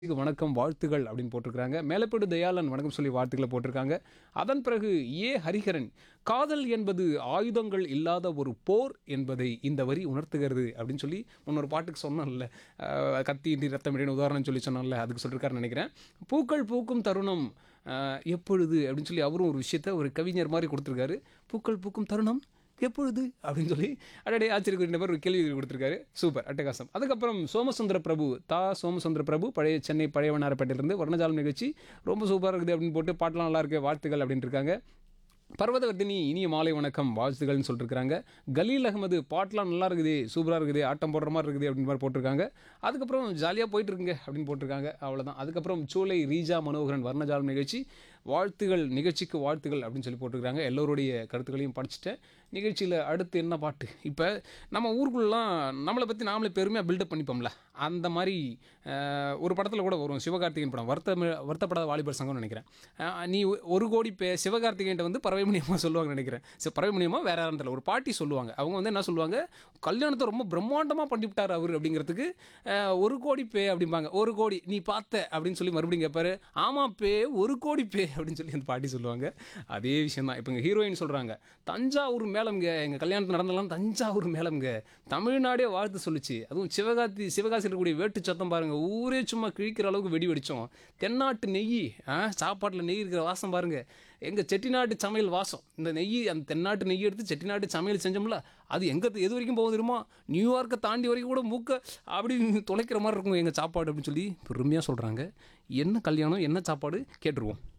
நிகழ்ச்சிக்கு வணக்கம் வாழ்த்துகள் அப்படின்னு போட்டிருக்காங்க மேலப்பேடு தயாளன் வணக்கம் சொல்லி வாழ்த்துக்களை போட்டிருக்காங்க அதன் பிறகு ஏ ஹரிஹரன் காதல் என்பது ஆயுதங்கள் இல்லாத ஒரு போர் என்பதை இந்த வரி உணர்த்துகிறது அப்படின்னு சொல்லி முன்னொரு பாட்டுக்கு சொன்னோம்ல அஹ், கத்தி இன்றி ரத்தம் இடைன்னு உதாரணம் சொல்லி சொன்னோம்ல அதுக்கு சொல்லியிருக்காருன்னு நினைக்கிறேன் பூக்கள் பூக்கும் தருணம் அஹ், எப்பொழுது அப்படின்னு சொல்லி அவரும் ஒரு விஷயத்த ஒரு கவிஞர் மாதிரி கொடுத்துருக்காரு பூக்கள் பூக்கும் தருணம் எப்பொழுது அப்படின்னு சொல்லி அடடே ஆச்சரியக்கூடிய நபர் ஒரு கேள்வி கொடுத்துருக்காரு சூப்பர் அட்டகாசம் அதுக்கப்புறம் சோமசுந்தர பிரபு தா சோமசுந்தர பிரபு பழைய சென்னை பழைய வண்ணாரப்பேட்டையிலிருந்து வர்ணஜாலம் நிகழ்ச்சி ரொம்ப சூப்பராக இருக்குது அப்படின்னு போட்டு பாட்டெலாம் நல்லா இருக்கு வாழ்த்துக்கள் அப்படின்னு இருக்காங்க பர்வதவர்தினி இனிய மாலை வணக்கம் வாழ்த்துகள்னு சொல்லிருக்காங்க கலீல் அகமது பாட்டெலாம் நல்லா இருக்குது சூப்பராக இருக்குது ஆட்டம் போடுற மாதிரி இருக்குது அப்படின்னு மாதிரி போட்டிருக்காங்க அதுக்கப்புறம் ஜாலியாக போயிட்டு இருக்குங்க அப்படின்னு போட்டிருக்காங்க அவ்வளோதான் அதுக்கப்புறம் சூளை ரீஜா மனோகரன் வர்ணஜாலம் நிகழ்ச்சி வாழ்த்துகள் நிகழ்ச்சிக்கு வாழ்த்துகள் அப்படின்னு சொல்லி போட்டிருக்காங்க எல்லோருடைய கருத்துக்களையும் படிச்சுட்டேன் நிகழ்ச்சியில் அடுத்து என்ன பாட்டு இப்போ நம்ம ஊருக்குள்ளலாம் நம்மளை பற்றி நாமளே பெருமையாக பில்டப் பண்ணிப்போம்ல அந்த மாதிரி அஹ், ஒரு படத்தில் கூட வரும் சிவகார்த்திகேயன் படம் வருத்த வருத்தப்படாத வாலிபர் சங்கம்னு நினைக்கிறேன் அஹ், நீ ஒரு கோடி பே சிவகார்த்திகேயன்ட்ட வந்து பறவைமணியமாக சொல்லுவாங்கன்னு நினைக்கிறேன் சி பறவைமணியமாக வேற யாரும் தெரியல ஒரு பாட்டி சொல்லுவாங்க அவங்க வந்து என்ன சொல்லுவாங்க கல்யாணத்தை ரொம்ப பிரம்மாண்டமாக பண்ணிவிட்டார் அவர் அப்படிங்கிறதுக்கு அஹ், ஒரு கோடி பே அப்படிம்பாங்க ஒரு கோடி நீ பார்த்த அப்படின்னு சொல்லி மறுபடியும் கேட்பாரு ஆமாம் பே ஒரு கோடி பே அப்படின்னு சொல்லி அந்த பாட்டி சொல்லுவாங்க அதே விஷயம் தான் இப்போ இங்கே ஹீரோயின் சொல்கிறாங்க தஞ்சாவூர் மேலம்ங்க எங்கள் கல்யாணத்து நடந்தெல்லாம் தஞ்சாவூர் மேலம்ங்க தமிழ்நாடே வாழ்த்து சொல்லுச்சு அதுவும் சிவகாசி சிவகாசியில் இருக்கக்கூடிய வேட்டு சத்தம் பாருங்கள் ஊரே சும்மா கிழிக்கிற அளவுக்கு வெடி வெடிச்சோம் தென்னாட்டு நெய் ஆ சாப்பாட்டில் நெய் இருக்கிற வாசம் பாருங்கள் எங்கள் செட்டிநாட்டு சமையல் வாசம் இந்த நெய் அந்த தென்னாட்டு நெய் எடுத்து செட்டிநாட்டு சமையல் செஞ்சோம்ல அது எங்கே எது வரைக்கும் போகும் தெரியுமா நியூயார்க்கை தாண்டி வரைக்கும் கூட மூக்க அப்படி தொலைக்கிற மாதிரி இருக்கும் எங்கள் சாப்பாடு அப்படின்னு சொல்லி பெருமையாக சொல்கிறாங்க என்ன கல்யாணம் என்ன சாப்பாடு கேட்டுருவோம்